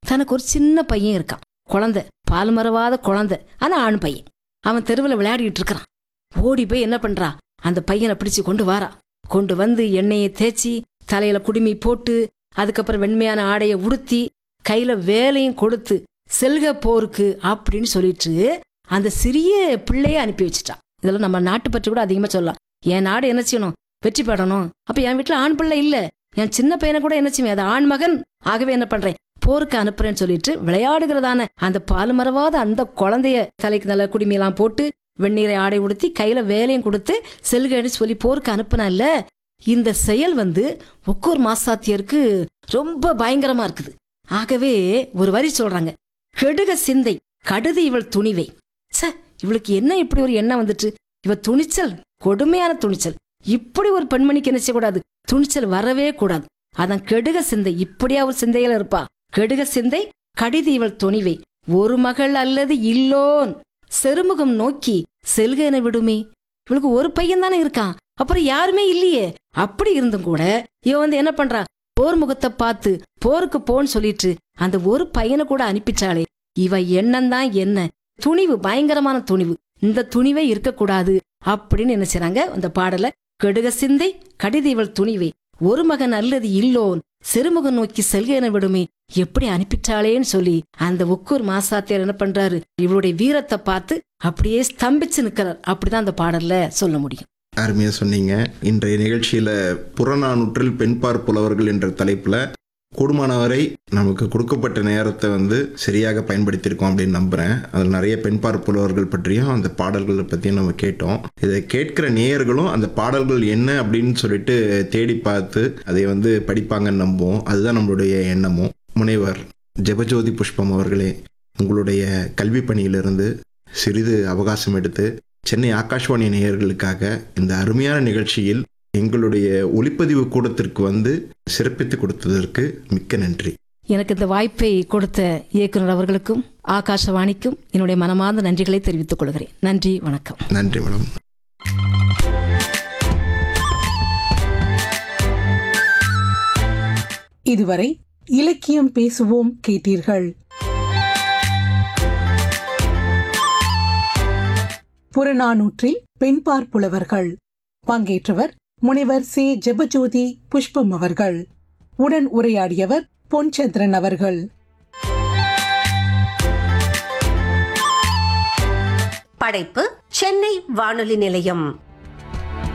தனக்கு ஒரு சின்ன பையன் இருக்கான் குழந்தை பால் மறவாத குழந்தை ஆனா ஆண் பையன் அவன் தெருவில் விளையாடிட்டு இருக்கிறான் ஓடி போய் என்ன பண்றா அந்த பையனை பிடிச்சு கொண்டு வாரா கொண்டு வந்து எண்ணெயை தேய்ச்சி தலையில குடுமி போட்டு அதுக்கப்புறம் வெண்மையான ஆடையை உடுத்தி கையில வேலையும் கொடுத்து செல்க போருக்கு அப்படின்னு சொல்லிட்டு அந்த சிறிய பிள்ளைய அனுப்பி வச்சுட்டான் இதெல்லாம் நம்ம நாட்டு பற்றி கூட அதிகமா சொல்லலாம் என் நாடு என்ன செய்யணும் வெற்றி பெறணும் அப்ப என் வீட்டுல ஆண் பிள்ளை இல்ல என் சின்ன பையனை கூட என்ன செய்வேன் அது ஆண் மகன் ஆகவே என்ன பண்றேன் போருக்கு அனுப்புறேன்னு சொல்லிட்டு விளையாடுகிறதான அந்த பால் மறவாத அந்த குழந்தைய தலைக்கு நல்ல குடிமையெல்லாம் போட்டு வெந்நீரை ஆடை உடுத்தி கையில வேலையும் கொடுத்து செல்கன்னு சொல்லி போருக்கு அனுப்புனால இந்த செயல் வந்து ஒக்கூர் மாசாத்தியருக்கு ரொம்ப பயங்கரமா இருக்குது ஆகவே ஒரு வரி சொல்றாங்க கெடுக சிந்தை கடுது இவள் துணிவை ச்சே இவளுக்கு என்ன இப்படி ஒரு எண்ணம் வந்துட்டு இவ துணிச்சல் கொடுமையான துணிச்சல் இப்படி ஒரு பெண்மணிக்கு என்ன செய்யக்கூடாது துணிச்சல் வரவே கூடாது அதான் கெடுக சிந்தை இப்படியா ஒரு சிந்தையில இருப்பா கெடுக சிந்தை கடிது இவள் துணிவை ஒரு மகள் அல்லது இல்லோன் செருமுகம் நோக்கி செல்க என விடுமே இவளுக்கு ஒரு பையன் தானே இருக்கான் அப்புறம் யாருமே இல்லையே அப்படி இருந்தும் கூட இவ வந்து என்ன பண்றா போர் முகத்தை பார்த்து போருக்கு போன்னு சொல்லிட்டு அந்த ஒரு பையனை கூட அனுப்பிச்சாளே இவ எண்ணம்தான் என்ன துணிவு பயங்கரமான துணிவு இந்த துணிவே இருக்கக்கூடாது அப்படின்னு என்ன செய்றாங்க அந்த பாடல கெடுக சிந்தை கடித இவள் துணிவை ஒரு மகன் அல்லது இல்லோன் சிறுமுகம் நோக்கி செல்க என விடுமே எப்படி அனுப்பிட்டாளேன்னு சொல்லி அந்த உக்கூர் மாசாத்தியார் என்ன பண்றாரு இவளுடைய வீரத்தை பார்த்து அப்படியே ஸ்தம்பிச்சு நிக்கிறார் அப்படிதான் அந்த பாடல்ல சொல்ல முடியும் அருமையாக சொன்னீங்க இன்றைய நிகழ்ச்சியில் புறநானூற்றில் பெண்பார் புலவர்கள் என்ற தலைப்பில் கூடுமானவரை நமக்கு கொடுக்கப்பட்ட நேரத்தை வந்து சரியாக பயன்படுத்தியிருக்கோம் அப்படின்னு நம்புகிறேன் அதில் நிறைய பெண்பார் புலவர்கள் பற்றியும் அந்த பாடல்களை பற்றியும் நம்ம கேட்டோம் இதை கேட்கிற நேயர்களும் அந்த பாடல்கள் என்ன அப்படின்னு சொல்லிட்டு தேடி பார்த்து அதை வந்து படிப்பாங்கன்னு நம்புவோம் அதுதான் நம்மளுடைய எண்ணமும் முனைவர் ஜெபஜோதி புஷ்பம் அவர்களே உங்களுடைய கல்வி பணியிலிருந்து சிறிது அவகாசம் எடுத்து சென்னை ஆகாஷ்வாணி நேயர்களுக்காக இந்த அருமையான நிகழ்ச்சியில் எங்களுடைய ஒளிப்பதிவு கூடத்திற்கு வந்து சிறப்பித்து கொடுத்ததற்கு மிக்க நன்றி எனக்கு இந்த வாய்ப்பை கொடுத்த இயக்குனர் அவர்களுக்கும் ஆகாஷவாணிக்கும் என்னுடைய மனமார்ந்த நன்றிகளை தெரிவித்துக் கொள்கிறேன் நன்றி வணக்கம் நன்றி மேடம் இதுவரை இலக்கியம் பேசுவோம் கேட்டீர்கள் புறநானூற்றில் பெண்பார் புலவர்கள் பங்கேற்றவர் முனைவர் சி ஜெபஜோதி புஷ்பம் அவர்கள் உடன் உரையாடியவர் பொன்சந்திரன் அவர்கள் படைப்பு சென்னை வானொலி நிலையம்